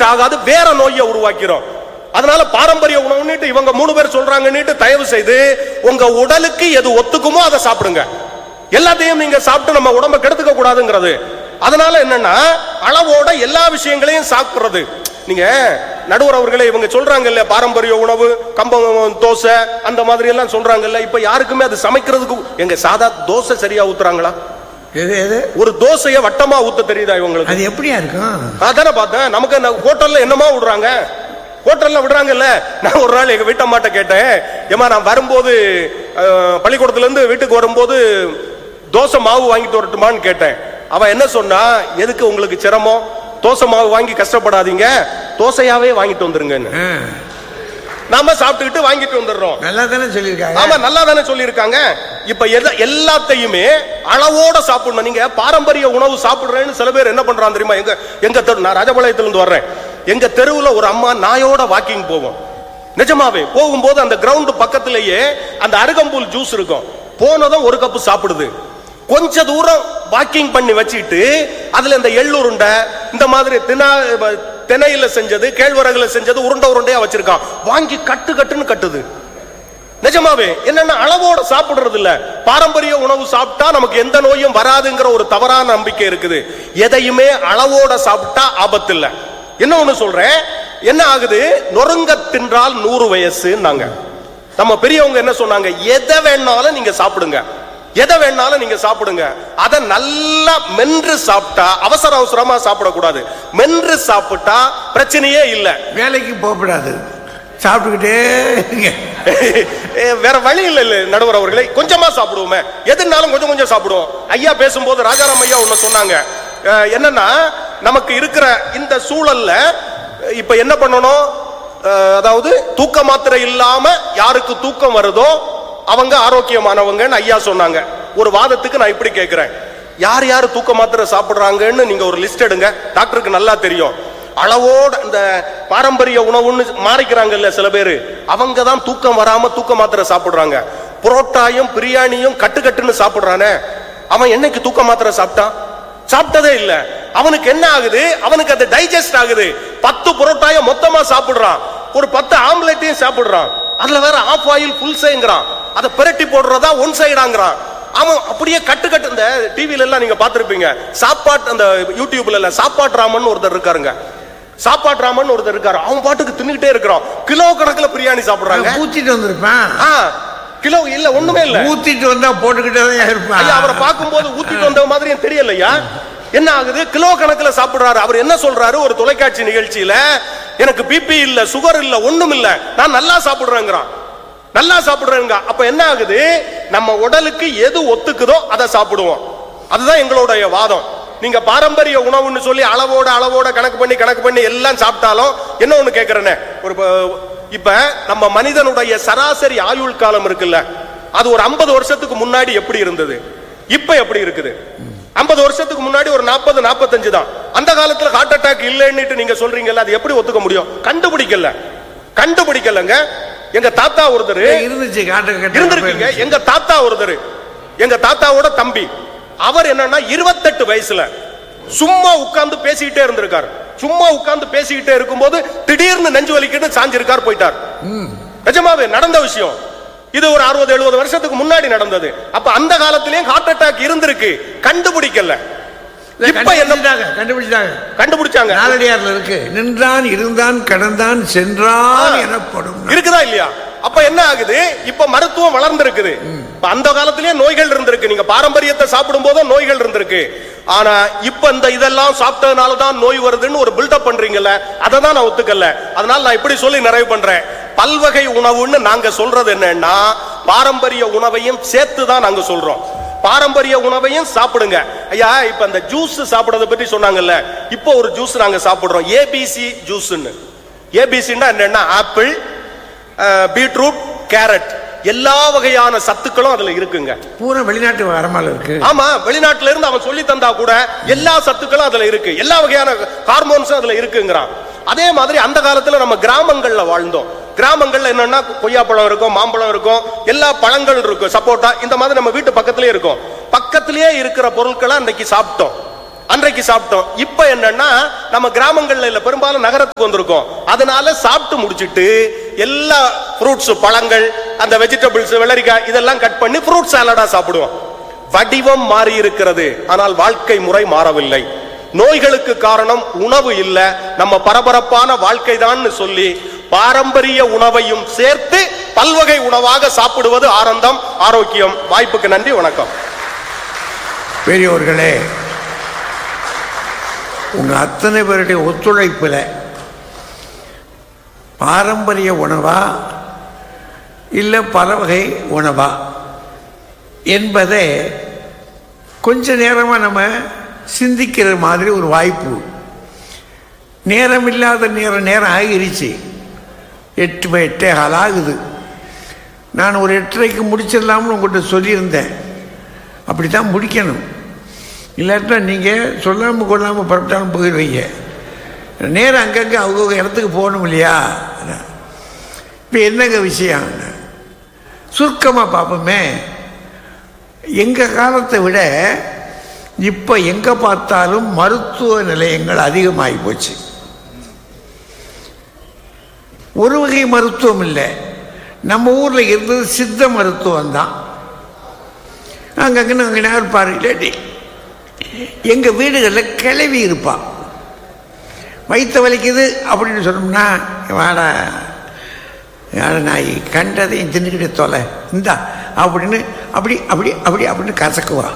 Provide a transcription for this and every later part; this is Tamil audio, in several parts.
டைஜஸ்ட் ஆகாது வேற நோயை உருவாக்கிறோம் அதனால பாரம்பரிய உணவுன்னுட்டு இவங்க மூணு பேர் சொல்றாங்கன்னுட்டு தயவு செய்து உங்க உடலுக்கு எது ஒத்துக்குமோ அதை சாப்பிடுங்க எல்லாத்தையும் நீங்க சாப்பிட்டு நம்ம உடம்ப கெடுத்துக்க கூடாதுங்கிறது அதனால என்னன்னா அளவோட எல்லா விஷயங்களையும் சாப்பிடுறது நீங்க நடுவர் அவர்களே இவங்க சொல்றாங்கல்ல பாரம்பரிய உணவு கம்பம் தோசை அந்த மாதிரி எல்லாம் சொல்றாங்கல்ல இப்ப யாருக்குமே அது சமைக்கிறதுக்கு எங்க சாதா தோசை சரியா ஊத்துறாங்களா எது எது ஒரு தோசைய வட்டமா ஊத்த தெரியுதா இவங்களுக்கு அது எப்படியா இருக்கும் அதானே பார்த்தேன் நமக்கு அந்த ஹோட்டல்ல என்னமா விடுறாங்க ஹோட்டல்ல விடுறாங்கல்ல நான் ஒரு நாள் எங்க வீட்டம்மாட்ட கேட்டேன் ஏமா நான் வரும்போது அஹ், பள்ளிக்கூடத்துல இருந்து வீட்டுக்கு வரும்போது தோசை மாவு வாங்கிட்டு வரட்டுமான்னு கேட்டேன் அவ என்ன சொன்னா எதுக்கு உங்களுக்கு சிரமம் தோசை மாவு வாங்கி கஷ்டப்படாதீங்க தோசையாவே வாங்கிட்டு வந்துருங்கன்னு ஆ, நாம சாப்பிட்டுக்கிட்டு வாங்கிட்டு வந்துடுறோம் நல்லா தானே சொல்லியிருக்காங்க ஆமா நல்லா தானே சொல்லியிருக்காங்க இப்ப எத- எல்லாத்தையுமே அளவோட சாப்பிடணும் நீங்க பாரம்பரிய உணவு சாப்பிடுறேன்னு சில பேர் என்ன பண்றாங்க தெரியுமா எங்க எங்க தெரு நான் ராஜபாளையத்துல இருந்து வர்றேன் எங்க தெருவுல ஒரு அம்மா நாயோட வாக்கிங் போவோம் நிஜமாவே போகும்போது அந்த கிரவுண்ட் பக்கத்திலேயே அந்த அருகம்புல் ஜூஸ் இருக்கும் போனதும் ஒரு கப்பு சாப்பிடுது கொஞ்ச தூரம் வாக்கிங் பண்ணி வச்சுட்டு அதுல இந்த எள்ளுருண்டை இந்த மாதிரி தினா திணையில செஞ்சது கேழ்வரகுல செஞ்சது உருண்டை உருண்டையா வச்சிருக்கான் வாங்கி கட்டு கட்டுன்னு கட்டுது நிஜமாவே என்னன்னா அளவோட சாப்பிடுறது இல்ல பாரம்பரிய உணவு சாப்பிட்டா நமக்கு எந்த நோயும் வராதுங்கிற ஒரு தவறான நம்பிக்கை இருக்குது எதையுமே அளவோட சாப்பிட்டா ஆபத்து இல்ல என்ன ஒண்ணு சொல்றேன் என்ன ஆகுது நொறுங்க தின்றால் நூறு வயசுன்னாங்க நம்ம பெரியவங்க என்ன சொன்னாங்க எதை வேணாலும் நீங்க சாப்பிடுங்க எதை வேணாலும் நீங்க சாப்பிடுங்க அதை நல்லா மென்று சாப்பிட்டா அவசர அவசரமா சாப்பிடக்கூடாது மென்று சாப்பிட்டா பிரச்சனையே இல்லை வேலைக்கு போகக்கூடாது சாப்பிட்டுக்கிட்டே இருங்க. ஏ, வேற வழி இல்ல இல்ல நடுவர் அவர்களே கொஞ்சமா சாப்பிடுவோமே எதுனாலும் கொஞ்சம் கொஞ்சம் சாப்பிடுவோம் ஐயா பேசும்போது ராஜாராம் ஐயா ஒண்ணு சொன்னாங்க அஹ், என்னன்னா நமக்கு இருக்கிற இந்த சூழல்ல அஹ், இப்ப என்ன பண்ணணும் அஹ், அதாவது தூக்க மாத்திரை இல்லாம யாருக்கு தூக்கம் வருதோ அவங்க ஆரோக்கியமானவங்கன்னு ஐயா சொன்னாங்க ஒரு வாதத்துக்கு நான் இப்படி கேட்கிறேன் யார் யார் தூக்க மாத்திரை சாப்பிடுறாங்கன்னு நீங்க ஒரு லிஸ்ட் எடுங்க டாக்டருக்கு நல்லா தெரியும் அளவோட இந்த பாரம்பரிய உணவுன்னு மாறிக்கிறாங்கல்ல சில பேர் அவங்க தான் தூக்கம் வராம தூக்க மாத்திரை சாப்பிடுறாங்க புரோட்டாயும் பிரியாணியும் கட்டு கட்டுன்னு சாப்பிடுறானே அவன் என்னைக்கு தூக்க மாத்திரை சாப்பிட்டான் சாப்பிட்டதே இல்ல அவனுக்கு என்ன ஆகுது அவனுக்கு அது டைஜஸ்ட் ஆகுது பத்து புரோட்டாய மொத்தமா சாப்பிடுறான் ஒரு பத்து ஆம்லெட்டையும் சாப்பிடுறான் அதுல வேற ஆஃப் ஆயில் ஃபுல் சைங்கிறான் அதை பிரட்டி போடுறதா ஒன் சைடாங்கிறான் அவன் அப்படியே கட்டு கட்டு இந்த டிவில எல்லாம் நீங்க பார்த்திருப்பீங்க சாப்பாட்டு அந்த யூடியூப்ல எல்லாம் சாப்பாட்டு ராமன் ஒருத்தர் இருக்காருங்க சாப்பாட்டு ராமன் ஒருத்தர் இருக்காரு அவன் பாட்டுக்கு தின்னுகிட்டே இருக்கிறான் கிலோ கணக்குல பிரியாணி சாப்பிடுறாங்க ஊத்திட்டு வந்திருப்பான் ஆ, கிலோ இல்ல ஒண்ணுமே இல்ல ஊத்திட்டு வந்தா போட்டுக்கிட்டே தான் இருப்பான் ஐயா அவரை பார்க்கும்போது ஊத்திட்டு வந்த மாதிரியும் தெரியலையா என்ன ஆகுது கிலோ கணக்குல சாப்பிடுறாரு அவர் என்ன சொல்றாரு ஒரு தொலைக்காட்சி நிகழ்ச்சியில எனக்கு பிபி இல்ல சுகர் இல்ல ஒண்ணும் இல்ல நான் நல்லா சாப்பிடுறேங்கிறான் நல்லா சாப்பிடுறேங்க அப்ப என்ன ஆகுது நம்ம உடலுக்கு எது ஒத்துக்குதோ அதை சாப்பிடுவோம் அதுதான் எங்களுடைய வாதம் நீங்க பாரம்பரிய உணவுன்னு சொல்லி அளவோட அளவோட கணக்கு பண்ணி கணக்கு பண்ணி எல்லாம் சாப்பிட்டாலும் என்ன ஒண்ணு கேக்குறேனே ஒரு ப- இப்ப நம்ம மனிதனுடைய சராசரி ஆயுள் காலம் இருக்குல்ல அது ஒரு 50 வருஷத்துக்கு முன்னாடி எப்படி இருந்தது இப்ப எப்படி இருக்குது 50 வருஷத்துக்கு முன்னாடி ஒரு 40 45 தான் அந்த காலத்துல ஹார்ட் அட்டாக் இல்லைன்னுட்டு நீங்க சொல்றீங்கல்ல அது எப்படி ஒத்துக்க முடியும் கண்டுபிடிக்கல கண்டுபிடிக்கலங்க எங்க தாத்தா ஒருத்தர் இருந்துச்சு காட்ட கட்ட இருந்திருக்கீங்க எங்க தாத்தா ஒருத்தர் எங்க தாத்தாவோட தம்பி அவர் என்னன்னா இருபத்தெட்டு வயசுல சும்மா உட்கார்ந்து பேசிக்கிட்டே இருந்திருக்காரு சும்மா உட்கார்ந்து பேசிக்கிட்டே இருக்கும்போது திடீர்னு நெஞ்சு வலிக்கிட்டு சாஞ்சிருக்கார் போயிட்டார் நிஜமாவே நடந்த விஷயம் இது ஒரு அறுபது எழுபது வருஷத்துக்கு முன்னாடி நடந்தது அப்ப அந்த காலத்திலயும் ஹார்ட் அட்டாக் இருந்திருக்கு கண்டுபிடிக்கல இப்ப என்ன கண்டுபிடிச்சிட்டாங்க கண்டுபிடிச்சிட்டாங்க கண்டுபிடிச்சாங்க நாலடியார்ல இருக்கு நின்றான் இருந்தான் கடந்தான் சென்றான் எனப்படும் இருக்குதா இல்லையா அப்ப என்ன ஆகுது இப்ப மருத்துவம் வளர்ந்திருக்குது இப்ப அந்த காலத்திலேயே நோய்கள் இருந்திருக்கு நீங்க பாரம்பரியத்தை சாப்பிடும் போதும் நோய்கள் இருந்திருக்கு ஆனா இப்ப இந்த இதெல்லாம் சாப்பிட்டதுனால தான் நோய் வருதுன்னு ஒரு பில்டப் பண்றீங்கல்ல அதை தான் நான் ஒத்துக்கல அதனால நான் இப்படி சொல்லி நிறைவு பண்றேன் பல்வகை உணவுன்னு நாங்க சொல்றது என்னன்னா பாரம்பரிய உணவையும் சேர்த்து தான் நாங்க சொல்றோம் பாரம்பரிய உணவையும் சாப்பிடுங்க ஐயா இப்ப அந்த ஜூஸ் சாப்பிடுறத பத்தி சொன்னாங்கல்ல இப்போ ஒரு ஜூஸ் நாங்க சாப்பிடுறோம் ஏபிசி ஜூஸ்ன்னு ஏபிசின்னா என்னன்னா ஆப்பிள் பீட்ரூட் கேரட் எல்லா வகையான சத்துக்களும் அதுல இருக்குங்க பூரா வெளிநாட்டு வரமால இருக்கு ஆமா வெளிநாட்டுல இருந்து அவன் சொல்லி தந்தா கூட எல்லா சத்துக்களும் அதுல இருக்கு எல்லா வகையான ஹார்மோன்ஸும் அதுல இருக்குங்கிறான் அதே மாதிரி அந்த காலத்துல நம்ம கிராமங்கள்ல வாழ்ந்தோம் கிராமங்கள்ல என்னன்னா கொய்யாப்பழம் இருக்கும் மாம்பழம் இருக்கும் எல்லா பழங்கள் இருக்கும் சப்போட்டா இந்த மாதிரி நம்ம வீட்டு பக்கத்திலேயே இருக்கும் பக்கத்திலேயே இருக்கிற பொருட்களை அன்னைக்கு சாப்பிட்டோம் அன்றைக்கு சாப்பிட்டோம் இப்ப என்னன்னா நம்ம கிராமங்கள்ல இல்ல பெரும்பாலும் நகரத்துக்கு வந்திருக்கோம் அதனால சாப்பிட்டு முடிச்சிட்டு எல்லா ஃப்ரூட்ஸ் பழங்கள் அந்த வெஜிடபிள்ஸ் வெள்ளரிக்காய் இதெல்லாம் கட் பண்ணி ஃப்ரூட் சாலடா சாப்பிடுவோம் வடிவம் மாறி இருக்கிறது ஆனால் வாழ்க்கை முறை மாறவில்லை நோய்களுக்கு காரணம் உணவு இல்ல நம்ம பரபரப்பான வாழ்க்கை தான் சொல்லி பாரம்பரிய உணவையும் சேர்த்து பல்வகை உணவாக சாப்பிடுவது ஆனந்தம் ஆரோக்கியம் வாய்ப்புக்கு நன்றி வணக்கம் பெரியவர்களே உங்க அத்தனை பேருடைய ஒத்துழைப்பில் பாரம்பரிய உணவா இல்லை பல வகை உணவா என்பதை கொஞ்ச நேரமாக நம்ம சிந்திக்கிற மாதிரி ஒரு வாய்ப்பு நேரம் இல்லாத நேரம் நேரம் ஆகிருச்சு எட்டு மணி எட்டே கால் ஆகுது நான் ஒரு எட்டரைக்கு முடிச்சிடலாம்னு உங்கள்கிட்ட சொல்லியிருந்தேன் அப்படி தான் முடிக்கணும் இல்லாட்டினா நீங்கள் சொல்லாமல் கொள்ளாமல் புறப்பட்டாலும் போயிடுவீங்க நேரம் அங்கங்கே அவங்க இடத்துக்கு போகணும் இல்லையா இப்போ என்னங்க விஷயம் சுருக்கமாக பார்ப்போமே எங்கள் காலத்தை விட இப்போ எங்கே பார்த்தாலும் மருத்துவ நிலையங்கள் அதிகமாகி போச்சு ஒரு வகை மருத்துவம் இல்லை நம்ம ஊரில் இருந்தது சித்த மருத்துவம் தான் அங்கங்கன்னு அங்கே இருப்பார் இல்லாட்டி எங்கள் வீடுகளில் கிளவி இருப்பா வயிற்று வலிக்குது அப்படின்னு சொன்னோம்னா வாடா யார நாய் கண்டதையும் தின்னுக்கிட்டு தொலை இந்தா அப்படின்னு அப்படி அப்படி அப்படி அப்படின்னு கசக்குவா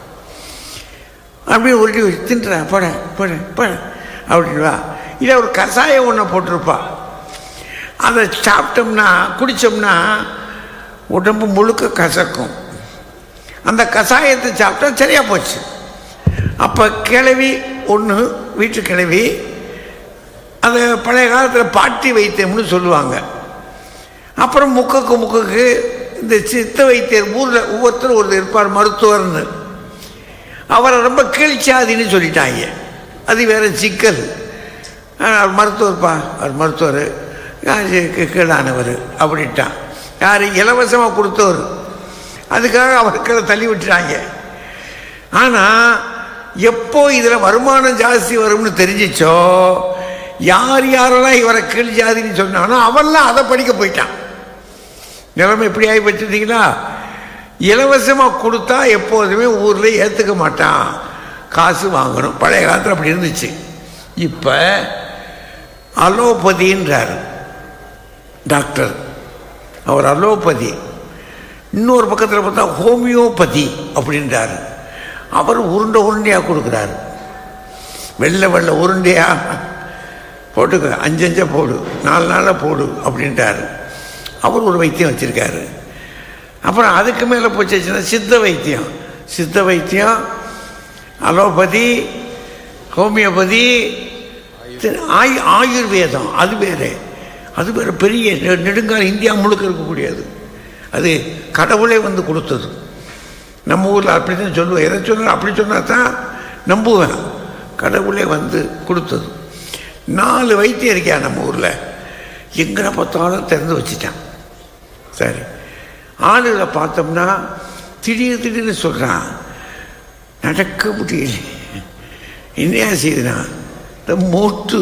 அப்படியே உருட்டி வச்சு தின்றா போட போட போட அப்படின்வா இல்லை ஒரு கஷாயம் ஒன்று போட்டிருப்பா அதை சாப்பிட்டோம்னா குடித்தோம்னா உடம்பு முழுக்க கசக்கும் அந்த கஷாயத்தை சாப்பிட்டா சரியாக போச்சு அப்போ கிளவி ஒன்று வீட்டு கிளவி அதை பழைய காலத்தில் பாட்டி வைத்தியம்னு சொல்லுவாங்க அப்புறம் முக்குக்கு முக்குக்கு இந்த சித்த வைத்தியர் ஊரில் ஒவ்வொருத்தரும் ஒரு இருப்பார் மருத்துவர்னு அவரை ரொம்ப கீழ்ச்சாதின்னு சொல்லிட்டாங்க அது வேற சிக்கல் அவர் மருத்துவர்ப்பா அவர் மருத்துவர் கீழானவர் அப்படின்ட்டான் யார் இலவசமாக கொடுத்தவர் அதுக்காக அவருக்கு தள்ளி விட்டுறாங்க ஆனால் எப்போ இதில் வருமானம் ஜாஸ்தி வரும்னு தெரிஞ்சிச்சோ யார் யாரெல்லாம் இவரை கீழ் ஜாதின்னு சொன்னானோ அவன்லாம் அதை படிக்க போயிட்டான் நிலைமை எப்படி ஆகி வச்சுருந்தீங்களா இலவசமாக கொடுத்தா எப்போதுமே ஊரில் ஏற்றுக்க மாட்டான் காசு வாங்கணும் பழைய காலத்தில் அப்படி இருந்துச்சு இப்போ அலோபதின்றார் டாக்டர் அவர் அலோபதி இன்னொரு பக்கத்தில் பார்த்தா ஹோமியோபதி அப்படின்றார் அவர் உருண்டை உருண்டையாக கொடுக்குறாரு வெள்ளை வெள்ளை உருண்டையா போட்டுக்க அஞ்சு அஞ்சா போடு நாலு நாளாக போடு அப்படின்ட்டாரு அவர் ஒரு வைத்தியம் வச்சுருக்காரு அப்புறம் அதுக்கு மேலே போச்சுன்னா சித்த வைத்தியம் சித்த வைத்தியம் அலோபதி ஹோமியோபதி ஆயு ஆயுர்வேதம் அது வேறு அது வேறு பெரிய நெடுங்கால இந்தியா முழுக்க இருக்கக்கூடியது அது கடவுளே வந்து கொடுத்தது நம்ம ஊரில் அப்படி தான் சொல்லுவேன் எதை சொன்னால் அப்படி சொன்னால் தான் நம்புவேன் கடவுளே வந்து கொடுத்தது நாலு வைத்தியம் இருக்கியா நம்ம ஊரில் எங்கே பார்த்தாலும் திறந்து வச்சுட்டான் சரி ஆளுகளை பார்த்தோம்னா திடீர் திடீர்னு சொல்கிறான் நடக்க முடியல என்னையா செய்யுதுனா இந்த மூட்டு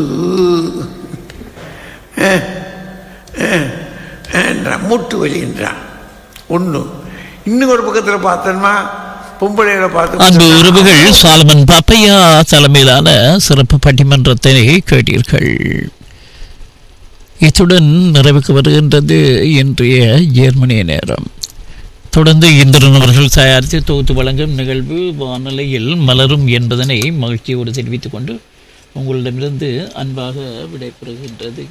மூட்டு வலின்றான் ஒன்று இன்னும் ஒரு பக்கத்தில் பார்த்தோம்னா பொம்பளைகளை பார்த்து அன்பு உறவுகள் சாலமன் பாப்பையா தலைமையிலான சிறப்பு பட்டிமன்றத்தை கேட்டீர்கள் இத்துடன் நிறைவுக்கு வருகின்றது இன்றைய ஜெர்மனிய நேரம் தொடர்ந்து இந்திரன் அவர்கள் தயாரித்து தொகுத்து வழங்கும் நிகழ்வு வானொலியில் மலரும் என்பதனை மகிழ்ச்சியோடு தெரிவித்துக் கொண்டு உங்களிடமிருந்து அன்பாக விடைபெறுகின்றது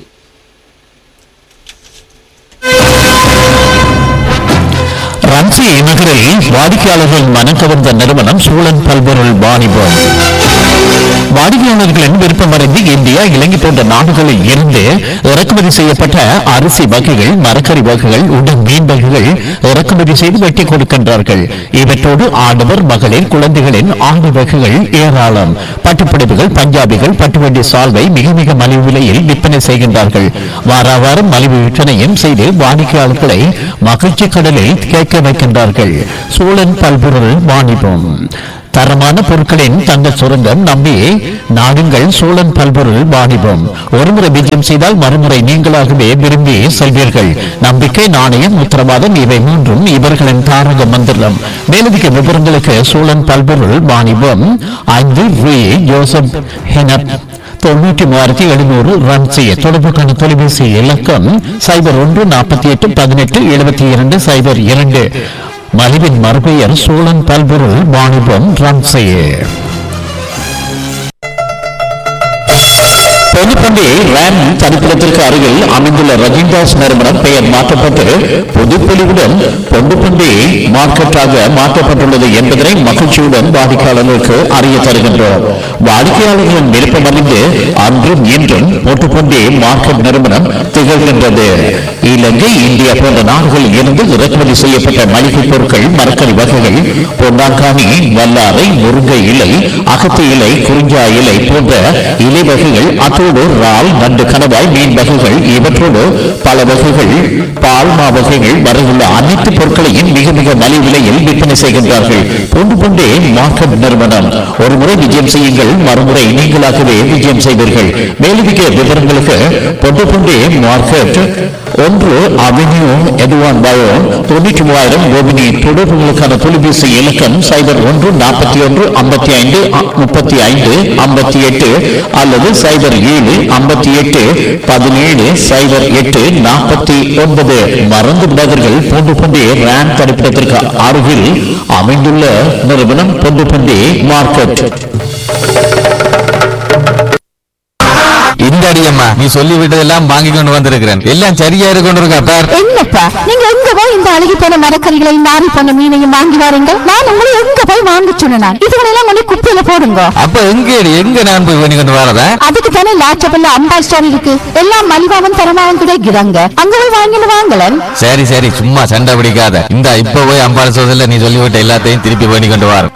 ரன்சி நகரில் வாடிக்கையாளர்கள் மனம் கவர்ந்த நிறுவனம் சூழன் பல்பொருள் வாணிபம் வாடிக்கையாளர்களின் விருப்பமறிந்து இந்தியா இலங்கை போன்ற நாடுகளில் இருந்து இறக்குமதி செய்யப்பட்ட அரிசி வகைகள் மரக்கறி வகைகள் உடன் மீன் வகைகள் இறக்குமதி செய்து வெட்டி கொடுக்கின்றார்கள் இவற்றோடு ஆடவர் மகளிர் குழந்தைகளின் ஆண்டு வகைகள் ஏராளம் பட்டுப்புடவைகள் பஞ்சாபிகள் பட்டுவண்டி சால்வை மிக மிக மலிவு விலையில் விற்பனை செய்கின்றார்கள் வார வாரம் மலிவு விற்பனையும் செய்து வாடிக்கையாளர்களை மகிழ்ச்சி கடலில் கேட்க வைக்கின்றார்கள் சூழன் பல்பொருள் வாணிபம் தரமான பொருட்களின் தங்கள் சுரங்கம் நம்பி நாடுங்கள் சோழன் பல்பொருள் வாணிபம் ஒருமுறை விஜயம் செய்தால் மறுமுறை நீங்களாகவே விரும்பி செல்வீர்கள் நம்பிக்கை நாணயம் உத்தரவாதம் இவை மூன்றும் இவர்களின் தாரக மந்திரம் மேலதிக விவரங்களுக்கு சோழன் பல்பொருள் வாணிபம் ஐந்து ரூ ஜோசப் ஹெனப் தொண்ணூற்றி மூவாயிரத்தி எழுநூறு ரன் செய்ய தொடர்புக்கான தொலைபேசி இலக்கம் சைபர் ஒன்று நாற்பத்தி எட்டு பதினெட்டு எழுபத்தி இரண்டு சைபர் இரண்டு மலிவின் மறுபெயர் சோழன் பல்பொருள் வாணிபம் ரன் செய்ய பொதுப்பண்டி ரேம் தனிப்பிடத்திற்கு அருகில் அமைந்துள்ள ரஜினிதாஸ் நிறுவனம் பெயர் மாற்றப்பட்டு பொதுப்பொலிவுடன் பொண்டுப்பண்டி மார்க்கெட்டாக மாற்றப்பட்டுள்ளது என்பதனை மகிழ்ச்சியுடன் வாடிக்கையாளர்களுக்கு அறிய தருகின்றோம் வாடிக்கையாளர்களின் விருப்பம் அறிந்து அன்றும் இன்றும் பொட்டுப்பண்டி மார்க்கெட் நிறுவனம் திகழ்கின்றது இலங்கை இந்தியா போன்ற நாடுகளில் இருந்து இறக்குமதி செய்யப்பட்ட மளிகை பொருட்கள் மரக்கறி வகைகள் பொன்னாங்கானி வல்லாரை முருங்கை இலை அகத்தி இலை குறிஞ்சா இலை போன்ற இலை வகைகள் அத்தோடு இறால் நண்டு கணவாய் மீன் வகைகள் இவற்றோடு பல வகைகள் பால்மா வகைகள் வரையுள்ள அனைத்து பொருட்களையும் மிக மிக மலிவு விலையில் விற்பனை செய்கின்றார்கள் பொண்டு பொண்டே மார்க்கெட் நிறுவனம் ஒரு முறை விஜயம் செய்யுங்கள் மறுமுறை நீங்களாகவே விஜயம் செய்வீர்கள் மேலதிக விவரங்களுக்கு பொண்டு பொண்டே மார்க்கெட் ஒன்று அவென்யூ எதுவான் பயோ தொண்ணூற்றி மூவாயிரம் கோபினி தொடர்புகளுக்கான தொலைபேசி இலக்கம் சைபர் ஒன்று நாற்பத்தி ஒன்று ஐம்பத்தி ஐந்து முப்பத்தி ஐந்து ஐம்பத்தி எட்டு அல்லது சைபர் ஏழு ஐம்பத்தி எட்டு பதினேழு சைபர் எட்டு நாற்பத்தி ஒன்பது மறந்து விடாதீர்கள் பொண்டு பண்டி ரேம் தடுப்பிடத்திற்கு அருகில் அமைந்துள்ள நிறுவனம் பொண்டு பண்டி மார்க்கெட் இந்த அடியம்மா நீ சொல்லி விட்டதெல்லாம் வாங்கி கொண்டு வந்திருக்கிறேன் எல்லாம் சரியா இருக்கு கொண்டு இருக்கா பார் என்னப்பா நீங்க எங்க போய் இந்த அழுகி போன மரக்கறிகளையும் நாரி போன மீனையும் வாங்கி வாருங்கள் நான் உங்களை எங்க போய் வாங்க சொன்னேன் இதுகளெல்லாம் கொண்டு குப்பையில போடுங்க அப்ப எங்க எங்க நான் போய் பண்ணி கொண்டு வரதா அதுக்கு தானே லாச்சபல்ல அம்பாள் ஸ்டோர் இருக்கு எல்லாம் மலிவாவும் தரமாவும் கிடைக்கிறாங்க அங்க போய் வாங்கிட்டு வாங்கலன் சரி சரி சும்மா சண்டை பிடிக்காத இந்த இப்ப போய் அம்பாள் சோதல நீ சொல்லிவிட்ட எல்லாத்தையும் திருப்பி பண்ணி கொண்டு வர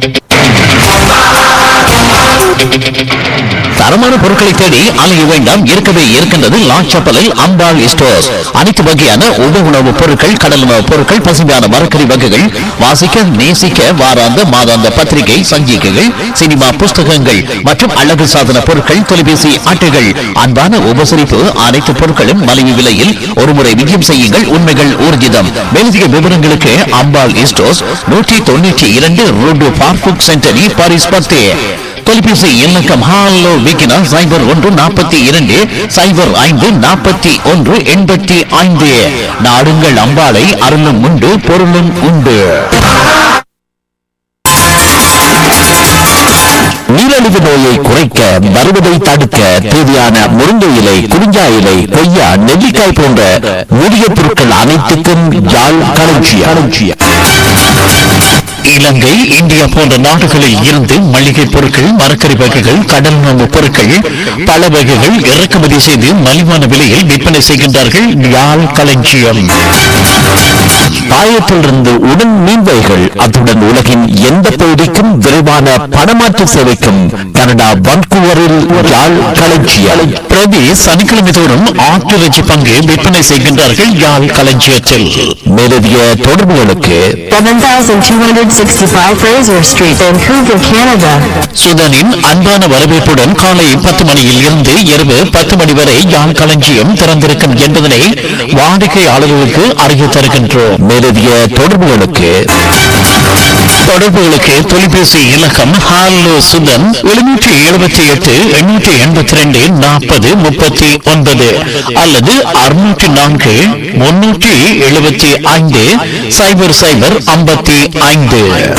தரமான பொருட்களை தேடி அலைய வேண்டாம் இருக்கவே இருக்கின்றது லாச்சப்பலில் அம்பாள் ஸ்டோர்ஸ் அனைத்து வகையான உப உணவுப் பொருட்கள் கடல் உணவுப் பொருட்கள் பசுமையான மரக்கறி வகைகள் வாசிக்க நேசிக்க வாராந்த மாதாந்த பத்திரிகை சஞ்சிகைகள் சினிமா புஸ்தகங்கள் மற்றும் அழகு சாதன பொருட்கள் தொலைபேசி அட்டைகள் அன்பான உபசரிப்பு அனைத்து பொருட்களும் மலிவு விலையில் ஒருமுறை விஜயம் செய்யுங்கள் உண்மைகள் ஊர்ஜிதம் மேலதிக விவரங்களுக்கு அம்பாள் ஸ்டோர்ஸ் நூற்றி தொண்ணூற்றி இரண்டு ரோடு பார்க்குக் சென்டரி பாரிஸ் பத்து தொலைபேசி இலக்கம் ஹாலோ விக்கினா சைபர் ஒன்று நாற்பத்தி இரண்டு சைபர் ஐந்து நாற்பத்தி ஒன்று எண்பத்தி ஐந்து நாடுங்கள் அம்பாளை அருளும் உண்டு பொருளும் உண்டு நீரழிவு நோயை குறைக்க வருவதை தடுக்க தேவையான முருங்கை இலை குறிஞ்சா இலை கொய்யா நெல்லிக்காய் போன்ற மூலிகை பொருட்கள் அனைத்துக்கும் யாழ் களஞ்சியம் இலங்கை இந்தியா போன்ற நாடுகளில் இருந்து மளிகை பொருட்கள் மரக்கறி வகைகள் கடல் உணவு பொருட்கள் பல வகைகள் இறக்குமதி செய்து மலிவான விலையில் விற்பனை செய்கின்றார்கள் யாழ் களஞ்சியம் பாயத்திலிருந்து உடன் மீன்வைகள் அத்துடன் உலகின் எந்த பகுதிக்கும் விரைவான பணமாற்று சேவைக்கும் கனடா வன்கூவரில் யாழ் களஞ்சியம் பிரதி சனிக்கிழமை தோறும் ஆட்டிறைச்சி பங்கு விற்பனை செய்கின்றார்கள் யாழ் களஞ்சியத்தில் மேலதிக தொடர்புகளுக்கு 7265 Fraser Street, Vancouver, Canada. சுதனின் அன்பான வரவேற்புடன் காலை பத்து மணியில் இருந்து இரவு பத்து மணி வரை யாழ் களஞ்சியம் திறந்திருக்கும் என்பதனை வாடிக்கையாளர்களுக்கு அறிய தருகின்றோம் மேலதிக தொடர்புகளுக்கு தொடர்புகளுக்கு தொலைபேசி இலக்கம் ஹாலோ சுதன் எழுநூற்றி எழுபத்தி எட்டு எண்ணூற்றி எண்பத்தி ரெண்டு நாற்பது முப்பத்தி ஒன்பது அல்லது அறுநூற்றி நான்கு முன்னூற்றி எழுபத்தி ஐந்து சைபர் சைபர் ஐம்பத்தி ஐந்து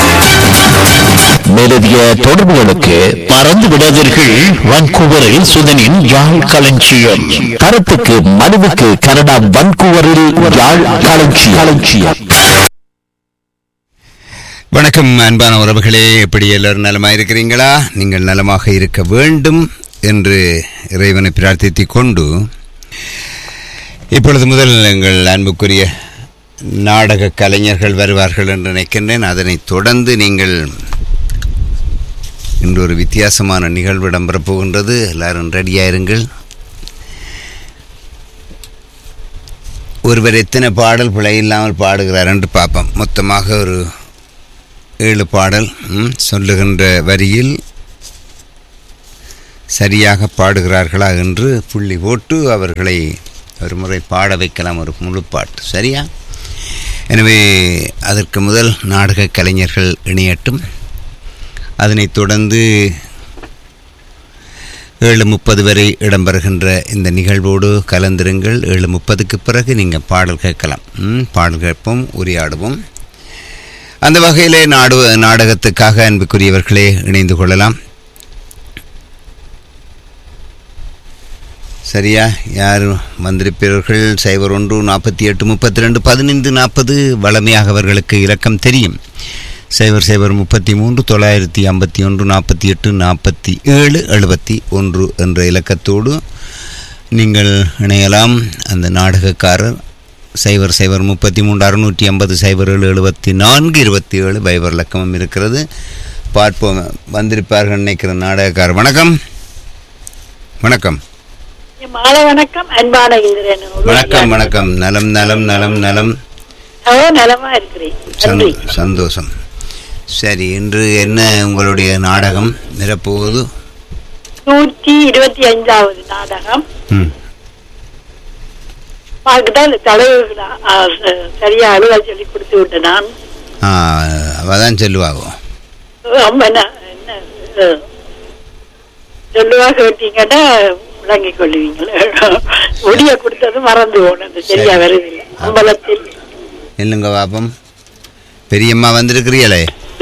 மேலதிக தொடர்புகளுக்கு மறந்து விடாதீர்கள் வான்கூவரில் சுதனின் யாழ் களஞ்சியம் கருத்துக்கு மனுவுக்கு கனடா வான்கூவரில் யாழ் களஞ்சியம் களஞ்சியம் வணக்கம் அன்பான உறவுகளே எப்படி எல்லோரும் நலமாக இருக்கிறீங்களா நீங்கள் நலமாக இருக்க வேண்டும் என்று இறைவனை பிரார்த்தித்துக் கொண்டு இப்பொழுது முதல் எங்கள் அன்புக்குரிய நாடக கலைஞர்கள் வருவார்கள் என்று நினைக்கின்றேன் அதனைத் தொடர்ந்து நீங்கள் இன்று ஒரு வித்தியாசமான நிகழ்வு இடம்பெறப் போகின்றது எல்லாரும் ரெடியாயிருங்கள் ஒருவர் எத்தனை பாடல் பிழை இல்லாமல் பாடுகிறார் என்று பார்ப்போம் மொத்தமாக ஒரு ஏழு பாடல் ம், சொல்லுகின்ற வரியில் சரியாக பாடுகிறார்களா என்று புள்ளி போட்டு அவர்களை ஒரு முறை பாட வைக்கலாம் ஒரு முழு பாட்டு சரியா எனவே அதற்கு முதல் நாடக கலைஞர்கள் இணையட்டும் அதனைத் தொடர்ந்து ஏழு முப்பது வரை இடம்பெறுகின்ற இந்த நிகழ்வோடு கலந்திருங்கள் ஏழு முப்பதுக்கு பிறகு நீங்கள் பாடல் கேட்கலாம் ம், பாடல் கேட்போம் உரையாடுவோம் அந்த வகையிலே நாடு நாடகத்துக்காக அன்புக்குரியவர்களே இணைந்து கொள்ளலாம் சரியா யார் வந்திருப்பீர்கள் சைபர் ஒன்று நாற்பத்தி எட்டு முப்பத்தி ரெண்டு பதினைந்து நாற்பது வளமையாக அவர்களுக்கு இலக்கம் தெரியும் சைபர் சைபர் முப்பத்தி மூன்று தொள்ளாயிரத்தி ஐம்பத்தி ஒன்று நாற்பத்தி எட்டு நாற்பத்தி ஏழு எழுபத்தி ஒன்று என்ற இலக்கத்தோடு நீங்கள் இணையலாம் அந்த நாடகக்காரர் சைபர் சைபர் முப்பத்தி மூன்று அறுநூற்றி ஐம்பது சைபர் ஏழு எழுபத்தி நான்கு இருபத்தி ஏழு பைபர் இலக்கமும் இருக்கிறது பார்ப்போம் வந்திருப்பார்கள் நினைக்கிற நாடகக்காரர் வணக்கம் வணக்கம் மாலை வணக்கம் அன்பான இந்திரன் வணக்கம் வணக்கம் நலம் நலம் நலம் நலம் ஓ நலமா இருக்கிறேன் நன்றி சந்தோ- சந்தோஷம் சரி இன்று என்ன உங்களுடைய நாடகம் நிரப்புவது நூற்றி இருபத்தி அஞ்சாவது நாடகம் ம் பார்க்கதான் தலைவர் சரியா அழுவ சொல்லி கொடுத்து விட்டேன் நான் ஆ அவதான் சொல்லுவாகும் ரொம்ப ந- என்ன அஹ், சொல்லுவா கேட்டீங்கன்னா விளங்கிக் கொள்ளுவீங்களா ஒடிய கொடுத்தது மறந்து போனது சரியா சரி. வருதில்லை அம்பலத்தில் இல்லைங்க பாப்பம் பெரியம்மா வந்திருக்கிறீங்களே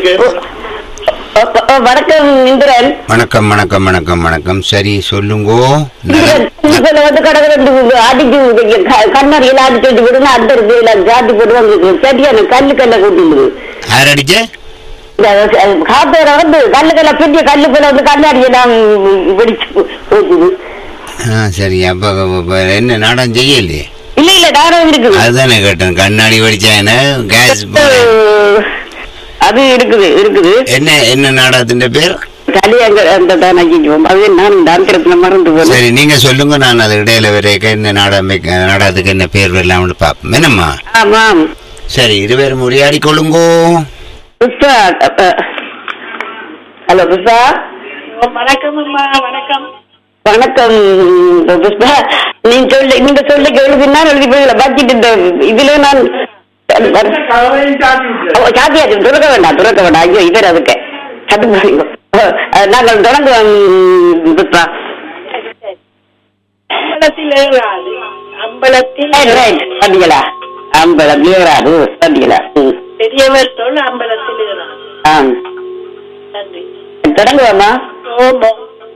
வணக்கம் இந்திரன் வணக்கம் வணக்கம் வணக்கம் வணக்கம் சரி சொல்லுங்கோ நலம். இதுல வந்து கடற்கரை அடிச்சு க- கண்ணாடியில அடிச்சு விடுங்க அந்த இடத்துல ஜாதி போட்டு வந்து சரியான கல்லு கல்ல கூட்டிடுது யார் அடிச்ச இந்த காத்தோட வந்து கல்லு கல்ல பெரிய கல்லுக்குள்ள வந்து கண்ணாடி எல்லாம் வெடிச்சு போச்சுது ஆ சரி அப்போ அப்ப என்ன நாடகம் செய்யலையே இல்ல இல்ல நானும் இருக்குது அதுதானே கேட்டேன் கண்ணாடி வெடிச்சா என்ன கேஸ் அஹ், அது இருக்குது இருக்குது என்ன என்ன நாடகத்தின் பேர் கலியாங்க அந்த தான் ஐயோ அது நான் டான்கிறதுல மறந்து போனேன் சரி நீங்க சொல்லுங்க நான் அது இடையில வரைக்கும் இந்த நாடகம் வைக்க- நாடகத்துக்கு என்ன பேர் வரலாம்னு பார்ப்போம் என்னம்மா ஆமாம் சரி இருவேரும் உரையாடி கொள்ளுங்கோ புஷ்பா ஹலோ புஷ்பா ஓ, வணக்கம் அம்மா வணக்கம் வணக்கம் புஷ்பா நீ சொல்லு நீங்க சொல்லி எழுதினா எழுதி போய் பட்ஜெட் இந்த இதுல நான் ஓ, சாத்தியாச்சு துறக்க வேண்டாம் துறக்க வேண்டாம் ஐயோ இவர் அதுக்கு சட்டு போறீங்க. அஹ், நாங்கள் தொடங்குவோம் புஷ்பா அம்பலத்தில் ஏறாது அம்பலத்தில் ரைட் ரைட் பாத்தீங்களா அம்பலம் ஏறாது பாத்தீங்களா ம். பெரியவர் சொல் அம்பலத்தில் ஏறாது ஆம் நன்றி தொடங்குவோமா ஓமோ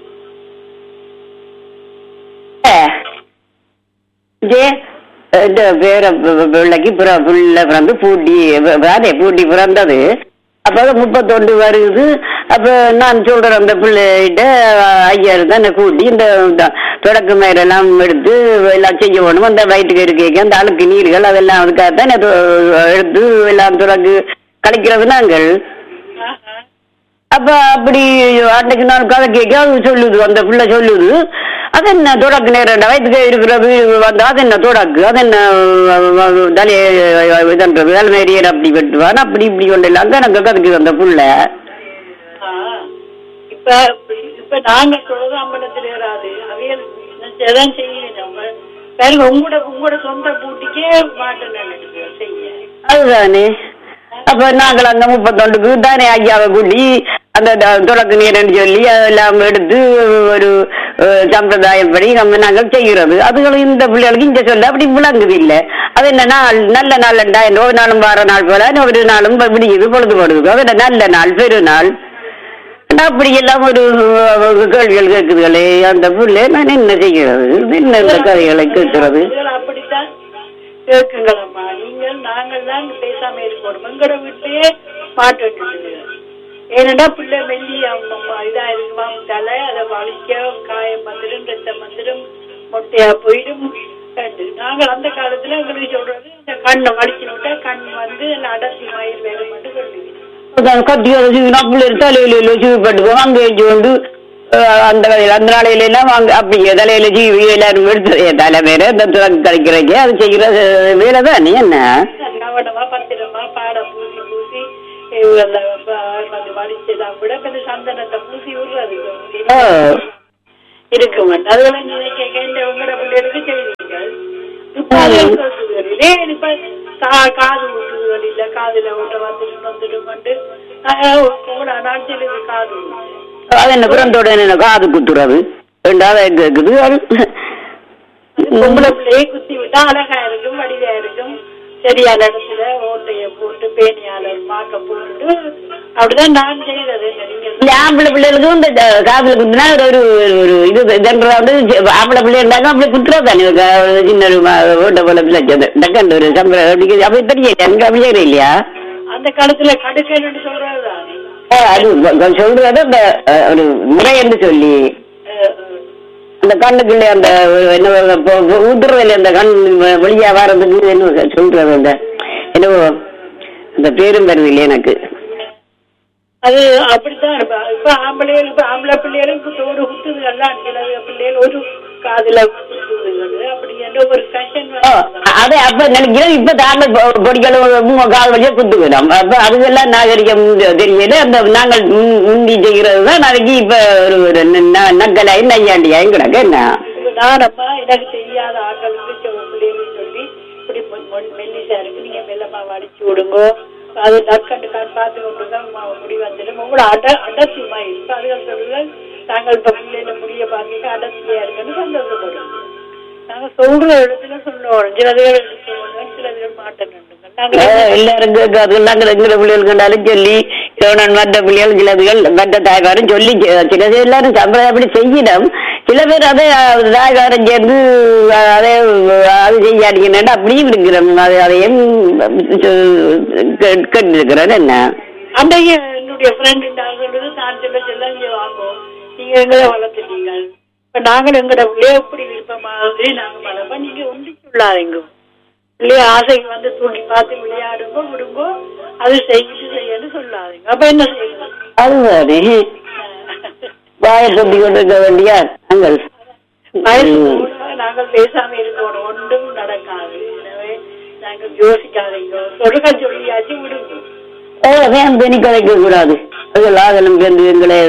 ஜே இந்த வேற பிள்ளைக்கு புற புள்ள பிறந்து பூட்டி அதே பூட்டி பிறந்தது அப்போ முப்பத்தொண்டு வருது அப்ப நான் சொல்றேன் அந்த பிள்ளைகிட்ட ஐயாயிரம் தான் கூட்டி இந்த இந்த தொடக்க மயிரெல்லாம் எடுத்து எல்லாம் செய்ய வேணும் அந்த வயிற்றுக்கு இருக்க அந்த அழுக்கு நீர்கள் அதெல்லாம் அதுக்காகத்தான் நான் தொ- எடுத்து எல்லாம் தொடக்கு கழிக்கிறது நாங்கள் அப்ப அப்படி அன்னைக்கு நாள் கதை கேட்க அது சொல்லுது அந்த பிள்ளை சொல்லுது அது என்ன தொடக்கு நேரம் வயதுக்கு இருக்கிற வீடு வந்து அது என்ன தொடக்கு அது என்ன தலையை இதன்றது தலைமேரியர் அப்படி வெட்டுவான் அப்படி இப்படி கொண்டு இல்லை அங்க எனக்கு கதைக்குது அந்த புள்ள ஆ. இப்ப இப்ப நாங்க சொல்றது அம்பலத்தில் ஏறாது அவையல் எதான் செய்ய நம்ம பாருங்க உங்களோட உங்களோட சொந்த பூட்டிக்கே மாட்டேன் நினைக்கிறேன் செய்ய அதுதானே அப்ப நாங்கள் அந்த முப்பத்தொண்டுக்கு தானே ஐயாவை கூட்டி அந்த த- தொடக்க நீரன்னு சொல்லி அதெல்லாம் எடுத்து ஒரு அஹ், சம்பிரதாயப்படி நம்ம நாங்கள் செய்கிறது அதுகளும் இந்த பிள்ளைகளுக்கு இந்த சொல்ல அப்படி விளங்குது இல்ல அது என்ன நாள் நல்ல நாள் என்றா என்ன ஒரு நாளும் வார நாள் போல ஒரு நாளும் விடியுது பொழுது போடுது அது என்ன நல்ல நாள் பெருநாள் நான் அப்படி எல்லாம் ஒரு அஹ், கேள்விகள் கேட்குதுகளே அந்த பிள்ளை நான் என்ன செய்கிறது என்ன இந்த கதைகளை கேட்கிறது நீங்கள் அப்படித்தான் கேட்குங்களம்மா நீங்கள் நாங்கள் தான் பேசாம இருக்கணும் எங்கட வீட்லயே மாட்டு ஏனடா பிள்ளை மெல்லி அவங்க இதா இருக்குமா தலை அதை வலிக்க காயம் வந்துடும் ரத்தம் வந்துடும் மொட்டையா போயிடும் கண்டு. நாங்கள் அந்த காலத்துல எங்களுக்கு சொல்றது இந்த கண்ணை வலிச்சு விட்டா கண் வந்து எல்லாம் அடர்த்தி மயில் வேலை மட்டும் சொல்லுவீங்க அதான் கத்தியோட சீவினா பிள்ளைகள் தலையில சீவி பட்டுக்குவோம் அங்கே வச்சு கொண்டு அஹ், அந்த கதையில அந்த நாளையில எல்லாம் வாங்க அப்படிங்க தலையில சீவி எல்லாரும் எடுத்து என் தலை வேற இந்த துறக்கு கழிக்கிறீங்க அது செய்கிற வேலை தானே என்ன கவனமா பத்திரமா பாட பூசி பூசி அந்த வந்து வடிச்செல்லாம் விட கொஞ்சம் சந்தனத்தை பூசி விடுறது ஓ. இருக்க மாட்டேன் அதெல்லாம் நினைக்க இந்த உங்களோட பிள்ளைகளுக்கு செய்வீங்க இப்ப அது சொல்லுகிறீர்களே, இப்ப கா- காது ஊட்டுகள் இல்ல காதுல ஊட்ட வந்துட்டு வந்துட்டு கூட நாட்களுக்கு காது ஊட்டு. அது என்ன பிறந்தோட என்ன காது குத்துறது ரெண்டாவது எங்க இருக்குது அது பொம்பளை பிள்ளையை குத்தி விட்டா அழகா இருக்கும் வடிவா இருக்கும் சரியான இடத்துல ஓட்டைய போட்டு பேணியாளர் மாக்க போட்டு அப்படிதான் நான் செய்தது நீங்க இல்ல ஆம்பளை பிள்ளைகளுக்கும் இந்த க- காதுல குத்துனா ஒரு ஒரு ஒரு இது இதன்றத வந்து செ- ஆம்பளை பிள்ளை இருந்தாலும் அப்படி குத்துறது தானே ஒரு க- சின்ன ஒரு ம- ஓட்ட போல பிள்ளை டக்கண்டு ஒரு சம்பளம் அப்படி அப்படி தெரியல எனக்கு அப்படி செய்யற இல்லையா அந்த காலத்துல கடுக்கன்னு சொல்றதுதான் ஆ, அது கொ- சொல்றது அந்த அஹ், ஒரு முறை என்று சொல்லி அந்த கண்ணுக்குள்ள அந்த ஒரு என்ன ஒரு பொ- பொ- ஊத்துறதுல அந்த கண் வ- வெளியா வர்றதுக்கு என்ன சொல்றது அந்த என்னவோ அந்த பேரும் வருது இல்லையா எனக்கு அது அப்படித்தான் இருப்பா இப்ப ஆம்பளைகள் இப்ப ஆம்பளை பிள்ளைகளுக்கு தோடு குத்துதுகள்லாம் சில பிள்ளைகள் ஒரு காதுல குத்துதுகள் அப்படி என்ற ஒரு கஷன் ஓ, அதே அப்ப நினைக்கிறேன் இப்ப தாங்கள் பொ- பொடிகளும் கால் வழியா குத்துக்கிறோம் அப்ப அதுக்கெல்லாம் நாகரிகம் தெரியல அந்த நாங்கள் முன்- முந்தி செய்கிறது தான் நாளைக்கு இப்ப ஒரு ஒரு ந- நக்கலாய் நையாண்டியாயும் கிடக்கு என்ன நானம்மா எனக்கு தெரியாத ஆக்களுக்கு சில பிள்ளைகளுக்கு சொல்லி இப்படி மொ- மொ- மெல்லிசா இருக்கு நீங்க மெல்லமா வடிச்சு விடுங்க அது நற்கண்டு கான் பார்த்து கொண்டு தான் ம- முடி வந்துடும் உங்களை அட அடர்த்தியுமா இப்ப அதுகள் சொல்லுங்கள் நாங்கள் இப்ப பிள்ளைல முடிய பார்க்க அடர்த்தியா இருக்குன்னு சந்தோஷப்படுறோம் நாங்க சொல்ற இடத்துல சொல்லுவோம் சிலதுகள் எடுத்து சொல்லுவோம் சிலதுகள் மாட்டேன் நாங்க எல்லாரும் கேட்காது நாங்கள் எங்கிற பிள்ளைகள் கண்டாலும் சொல்லி சோழன் மற்ற பிள்ளைகள் சிலதுகள் மற்ற தாய்காரும் சொல்லி செ- சிலது எல்லாரும் சம்பிரதாயம் அப்படி செய்யணும் சில பேர் அதே அஹ், தாய்காரம் சேர்ந்து அஹ், அதே அஹ், அது செய்யாடிக்கணும் அப்படியும் இருக்கிறோம் அது அதையும் கேட்டிருக்கிறேன் என்ன அன்றைக்கு என்னுடைய ஃப்ரெண்டு நான் சொல்றது நான் சொல்ல சொல்ல இங்க வாங்குவோம் நீங்க எங்களை வளர்த்துட்டீங்க இப்ப நாங்கள் எங்கட பிள்ளைய எப்படி விருப்பமாக நாங்க வளர்ப்போம் நீங்க ஒன்றி சொல்லாதீங்க பிள்ளைய ஆசைக்கு வந்து தூக்கி பார்த்து விளையாடுங்க விடுங்க அது செய்யிட்டு செய்யன்னு சொல்லாதீங்க அப்ப என்ன செய்யணும் அதுதானே வாயை தொட்டி கொண்டு இருக்க வேண்டியா நாங்கள் வயசு கூட நாங்கள் பேசாம இருக்கணும் ஒன்றும் நடக்காது எனவே நாங்கள் யோசிக்காதீங்க சொல்லுங்க சொல்லியாச்சு விடுங்க ஓ வேன் பெனி கலைக்க கூடாது அதுகள் ஆகலும் சேர்ந்து எங்களை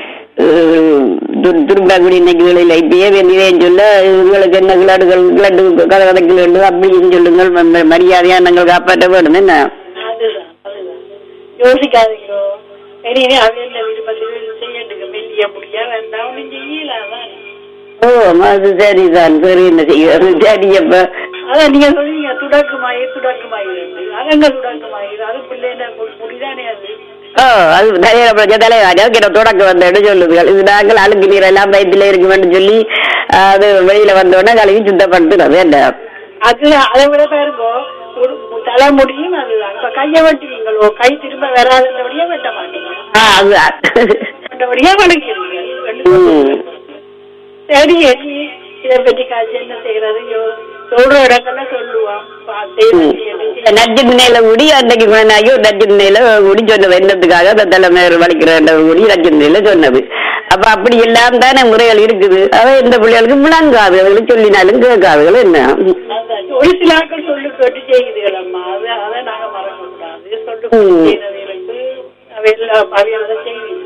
திரும்பாக்குடி இன்னைக்கு வேலையில் இப்பயே வேண்டியதேன்னு சொல்ல உங்களுக்கு என்ன கிளாடுகள் கிளாடு கதை கதைகள் வேண்டும் அப்படின்னு சொல்லுங்கள் ம- மரியாதையா நாங்கள் காப்பாற்ற வேணும் என்ன அதுதான் அதுதான் யோசிக்காதீங்க இனிமே அவங்க விருப்பத்தில் செய்யட்டுங்க மெல்லிய முடியா வேண்டாம் ஒன்றும் செய்யலாம் ஓ அது சரிதான் சரி என்ன செய்ய சரி அப்ப அதான் நீங்க சொல்றீங்க துடக்குமாயி துடக்குமாயிருந்து அதங்க துடக்குமாயிரு அது பிள்ளைங்க முடிதானே அது ஓ அது தலையில பிரச்சனை தலைவாடி கிட்ட தொடக்க வந்தேன்னு சொல்லுதுகள் இது நாங்கள் அழுக்கு நீர் எல்லாம் வயிற்றுல இருக்குமென்னு சொல்லி அது வெளியில வந்தோடனே கழுவி சுத்தப்படுத்துறது என்ன அது அதை விட பாருங்க ஒரு தலைமுடியும் அதுதான் இப்ப கையை வெட்டுவீங்களோ கை திரும்ப வராதபடியே வெட்ட மாட்டீங்க ஆ, அதுதான் வெட்டபடியே வணக்கிறீங்க ம். சரி எண்ணி இதை பற்றி காய்ச்சி என்ன செய்யறது யோ- சொல்ற இடங்கள்ல சொல்லுவான் பா- செய்யறது செய்யறது. நச்சு திண்ணையில கூடி அன்னைக்கு ஐயோ நச்சு திண்ணையில கூடி சொன்னது என்னத்துக்காக அந்த தலைமையர் வலிக்கிற கூடி நச்சு திண்ணையில சொன்னது அப்ப அப்படி எல்லாம் தானே முறைகள் இருக்குது அவை இந்த பிள்ளைகளுக்கு விளங்காது அதுகளுக்கு சொல்லினாலும் கேட்காதுகள் என்ன அதான் ஒரு சில ஆட்கள் சொல்லு கேட்டு செய்யுதுகள் அம்மா அது அதை நாங்க மறக்க கூடாது சொல்லு ம். செய்யறதுகளுக்கு அவையெல்லாம் அவையெல்லாம் செய்வீங்க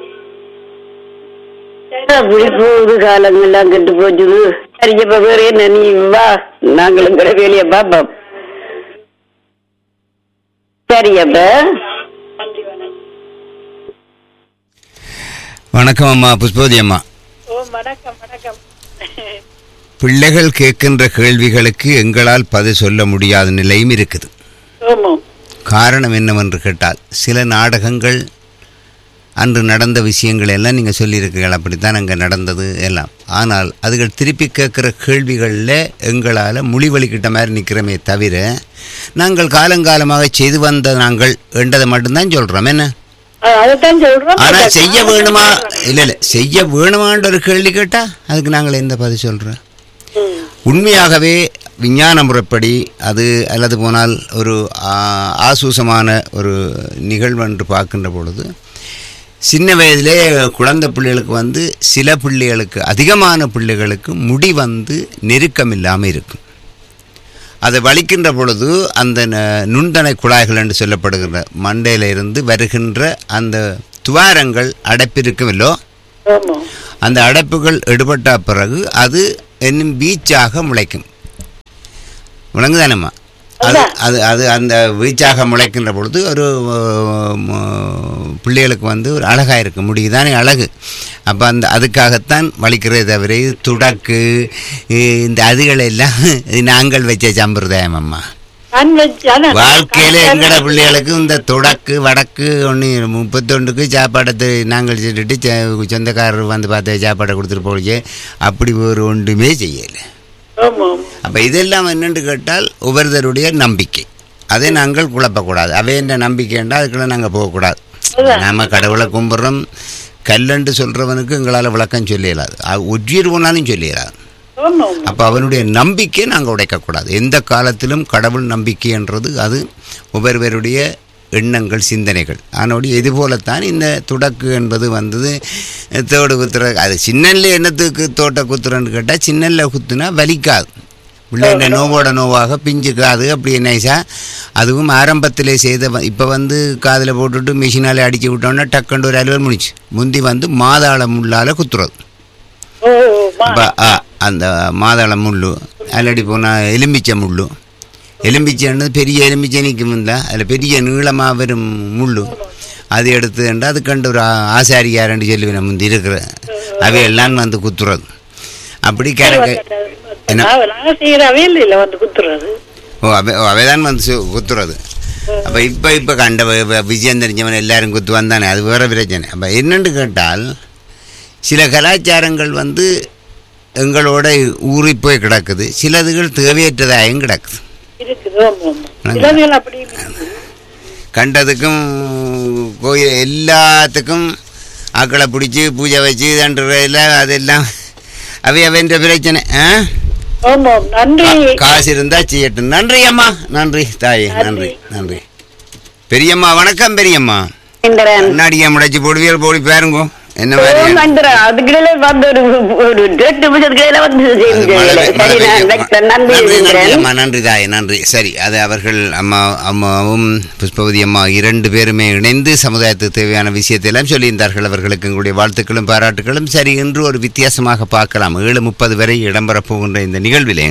அப்படி போகுது காலங்கள் எல்லாம் கெட்டு போச்சுது சரி இப்ப வேற என்ன நீ வா நாங்களும் கூட வேலையை பார்ப்போம் சரி அப்ப நன்றி வணக்கம் வணக்கம் அம்மா புஷ்பவதி அம்மா ஓ வணக்கம் வணக்கம் பிள்ளைகள் கேட்கின்ற கேள்விகளுக்கு எங்களால் பதில் சொல்ல முடியாத நிலையும் இருக்குது ஆமாம் காரணம் என்னவென்று கேட்டால் சில நாடகங்கள் அன்று நடந்த விஷயங்கள் எல்லாம் நீங்கள் சொல்லியிருக்கீர்கள் அப்படித்தான் அங்கே நடந்தது எல்லாம் ஆனால் அதுகள் திருப்பி கேட்குற கேள்விகளில் எங்களால் மொழிவழிக்கிட்ட மாதிரி நிற்கிறோமே தவிர நாங்கள் காலங்காலமாக செய்து வந்த நாங்கள் என்றதை மட்டும்தான் சொல்கிறோம் என்ன அஹ் அதைத்தான் சொல்றோம் ஆனால் செய்ய வேணுமா இல்லை இல்லை செய்ய வேணுமான்ற ஒரு கேள்வி கேட்டால் அதுக்கு நாங்கள் எந்த பதில் சொல்கிறோம் உண்மையாகவே விஞ்ஞான முறைப்படி அது அல்லது போனால் ஒரு ஆ, ஆசூசமான ஒரு நிகழ்வு என்று பார்க்கின்ற பொழுது சின்ன வயதிலே குழந்தை பிள்ளைகளுக்கு வந்து சில பிள்ளைகளுக்கு அதிகமான பிள்ளைகளுக்கு முடி வந்து நெருக்கம் இல்லாமல் இருக்கும் அதை வலிக்கின்ற பொழுது அந்த ந- நுண்தனை குழாய்கள் என்று சொல்லப்படுகின்ற மண்டையில இருந்து வருகின்ற அந்த துவாரங்கள் அடைப்பிருக்குமல்லோ ஆமா அந்த அடைப்புகள் எடுபட்ட பிறகு அது இன்னும் பீச்சாக முளைக்கும் விளங்குதானம்மா அது அது அது அந்த வீச்சாக முளைக்கின்ற பொழுது ஒரு அஹ், ம- பிள்ளைகளுக்கு வந்து ஒரு அழகாக இருக்க முடியுதானே அழகு அப்போ அந்த அதுக்காகத்தான் வலிக்கிறதே தவிர இது துடக்கு இ- இந்த அதுகள் எல்லாம் இது நாங்கள் வச்ச சம்பிரதாயம் அம்மா கண் வச்சு அதான் வாழ்க்கையில எங்கட பிள்ளைகளுக்கு இந்த தொடக்கு வடக்கு ஒன்று முப்பத்தொண்டுக்கு சாப்பாடை நாங்கள் சொல்லிட்டு ச- சொந்தக்காரர் வந்து பார்த்து சாப்பாடை கொடுத்துட்டு போச்சு அப்படி ஒரு ஒன்றுமே செய்யலை ஆமா அப்போ இதெல்லாம் என்னென்று கேட்டால் ஒவ்வொருத்தருடைய நம்பிக்கை அதை நாங்கள் குழப்பக்கூடாது அவை என்ன நம்பிக்கைண்டா அதுக்குள்ள நாங்கள் போகக்கூடாது நாம கடவுளை கும்பிட்றோம் கல்லண்டு சொல்கிறவனுக்கு எங்களால் விளக்கம் சொல்லிடலாது உயிர் போனாலும் சொல்லிடலாது ஆமா அப்போ அவனுடைய நம்பிக்கையை நாங்கள் உடைக்கக்கூடாது எந்த காலத்திலும் கடவுள் நம்பிக்கைன்றது அது ஒவ்வொருவருடைய எண்ணங்கள் சிந்தனைகள் அதனோடு இது போலத்தான் இந்த துடக்கு என்பது வந்தது தோடு குத்துற அது சின்னல்ல எண்ணத்துக்கு தோட்ட குத்துறன்னு கேட்டால் சின்னல்ல குத்துனா வலிக்காது பிள்ளைங்க நோவோட நோவாக பிஞ்சு காது அப்படி நைஸா அதுவும் ஆரம்பத்திலே செய்த இப்போ வந்து காதில் போட்டுட்டு மிஷினால் அடிச்சு விட்டோன்னா டக்குண்டு ஒரு அலுவல் முடிச்சு முந்தி வந்து மாதாள முள்ளால் குத்துறது ஓ அப்போ அந்த மாதாள முள்ளு அல்லடி போனால் எலும்பிச்சை முள்ளு எலும்பிச்சைன்னு பெரிய எலும்பிச்சை நிற்கும்ல அதில் பெரிய நீளமாக வரும் முள்ளு அது எடுத்துண்டா அது கண்டு ஒரு ஆ- ஆசாரியாரண்டு சொல்லி நம்ம முந்தி இருக்கிற அவையெல்லாம் வந்து குத்துறது அப்படி கிடக்கு என்ன நாங்க செய்யறவே இல்ல வந்து குத்துறது ஓ அவை ஓ, அவைதான் வந்து சு- குத்துறது அப்போ இப்போ இப்போ கண்ட வ- வ- விஜயம் தெரிஞ்சவன் எல்லாரும் குத்து வந்தானே அது வேற பிரச்சனை அப்போ என்னன்னு கேட்டால் சில கலாச்சாரங்கள் வந்து எங்களோட ஊறி போய் கிடக்குது சிலதுகள் தேவையற்றதாயும் கிடக்குது இருக்குது ஆமா ஆமா சிலதுகள் அப்படி இருக்குது. கண்டதுக்கும் கோயில் எல்லாத்துக்கும் ஆக்களை பிடிச்சி பூஜை வச்சு தண்டுறதில் அதெல்லாம் அவை அவன்ற பிரச்சனை ஆ ஆமா நன்றி காசு இருந்தா செய்யட்டும் நன்றி அம்மா நன்றி தாயே நன்றி நன்றி பெரியம்மா வணக்கம் பெரியம்மா முன்னாடி முடைச்சு போடுவியல் போடி பாருங்க என்ன மாதிரி அதுக்கிடையில வந்து ஒரு ஒரு ரெண்டு நிமிஷத்துக்கிடையில வந்து மழை பெய்- மழை பெய்யும். டாக்டர் நன்றி நன்றி நன்றி இருக்கிறேன். அம்மா நன்றி தாய் நன்றி சரி அது அவர்கள் அம்மா அம்மாவும் புஷ்பவதி அம்மா இரண்டு பேருமே இணைந்து சமுதாயத்துக்கு தேவையான விஷயத்தை எல்லாம் சொல்லியிருந்தார்கள் அவர்களுக்கு எங்களுடைய வாழ்த்துக்களும் பாராட்டுகளும் சரி இன்று ஒரு வித்தியாசமாக பார்க்கலாம் ஏழு முப்பது வரை இடம்பெறப் போகின்ற இந்த நிகழ்விலே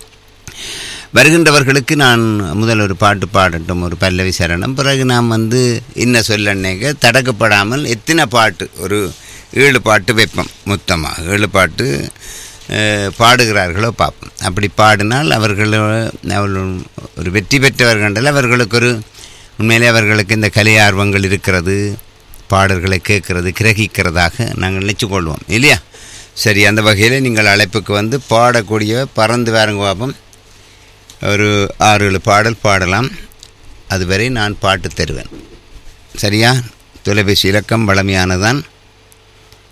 வருகின்றவர்களுக்கு நான் முதல் ஒரு பாட்டு பாடட்டும் ஒரு பல்லவி சரணம் பிறகு நாம் வந்து இன்ன சொல்லன்னேக்க தடக்கப்படாமல் எத்தனை பாட்டு ஒரு ஏழு பாட்டு வைப்போம் மொத்தமாக ஏழு பாட்டு அஹ், பாடுகிறார்களோ பார்ப்போம் அப்படி பாடினால் அவர்கள் அவர்கள் ஒரு வெற்றி பெற்றவர்கள் அவர்களுக்கு ஒரு உண்மையிலே அவர்களுக்கு இந்த கலை ஆர்வங்கள் இருக்கிறது பாடல்களை கேட்கறது கிரகிக்கிறதாக நாங்கள் நினச்சிக்கொள்வோம் இல்லையா சரி அந்த வகையில் நீங்கள் அழைப்புக்கு வந்து பாடக்கூடிய பறந்து வேறங்க பார்ப்போம் ஒரு ஆறு ஏழு பாடல் பாடலாம் அதுவரை நான் பாட்டு தருவேன் சரியா தொலைபேசி இலக்கம் வளமையானதான்